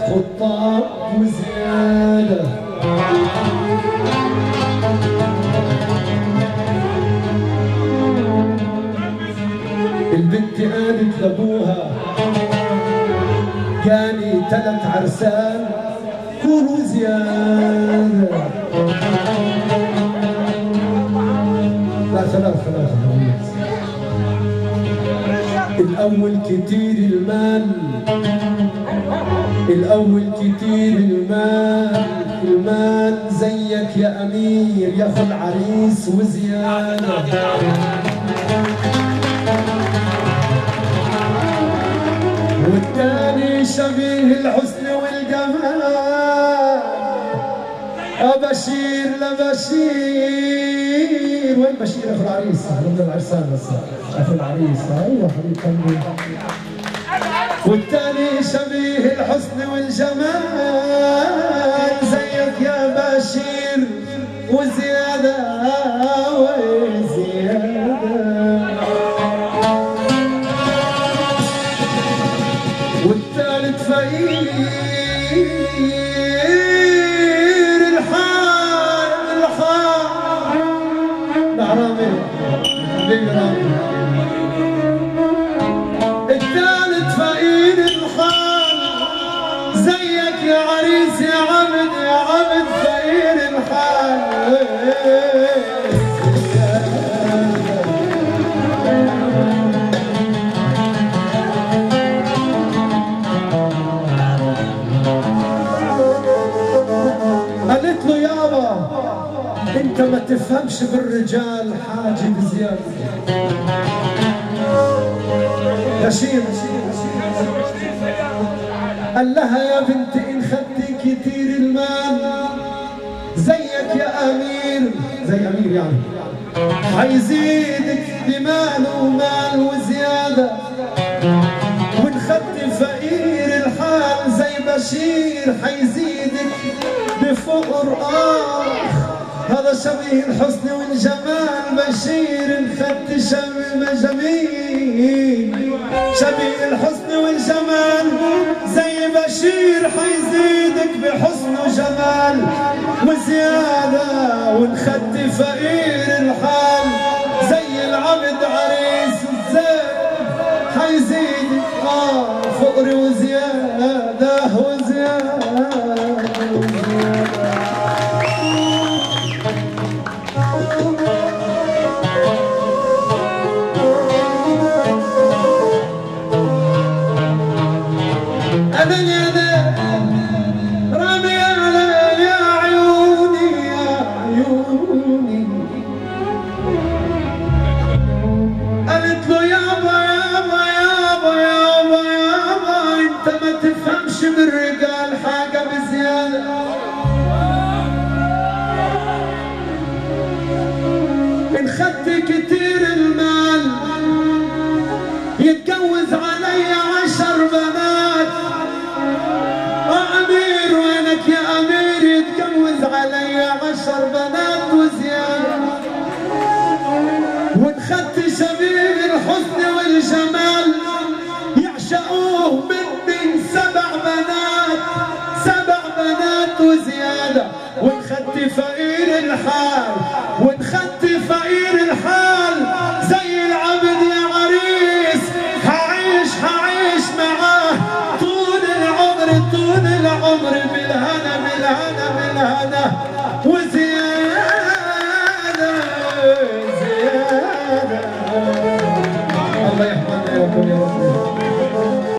خطاب وزيادة البنت قالت لابوها جاني تلت عرسان كونوا زيادة لا خلاص خلاص خلاص. الأول كتير المال الأول كتير المال المال زيك يا أمير ياخد عريس وزيادة والتاني شبيه الحسن والجمال أبشير لبشير وين بشير أخو العريس؟ رمضان العرسان بس أخو العريس أيوه حبيب قلبي والتاني شبيه الحسن والجمال زيك يا بشير وزيادة وزيادة والثالث فقير الحال الحال نعرامي بيرامي الثالث فقير الحال زيك يا عريس يا عبد يا عبد فقير الحال قالت له يابا انت ما تفهمش بالرجال حاجة بزيادة بشير قال لها يا بنتي ان خدتي كتير المال زيك يا امير زي امير يعني حيزيدك بمال ومال وزياده وان خدت فقير الحال زي بشير حيزيدك بفقر آخ هذا شبيه الحسن والجمال بشير ان خدت شبيه جميل شبيه الحسن والجمال زي بشير حيزيدك بحسن وجمال وزيادة وان خدت فقير الحال زي العبد عريس الزين حيزيدك اه فقر وزيادة وزيادة وزيادة أنا يا ذا رامي على يا عيوني يا عيوني قالت له يابا يابا يابا يابا يابا انت ما تفهمش بالرجال حاجة بزيادة ان خدت كتير المال يتجوز علي عشر بنات أمير وينك يا أمير يتجوز علي عشر بنات وزيادة وإن خدت شبيه الحسن والجمال يعشقوه مني سبع بنات سبع بنات وزيادة وإن خدت فقير الحال وإن خدت فقير الحال زي العبد يا عريس هعيش هعيش معاه طول العمر طول العمر بالهنا بالهنا بالهنا وزيادة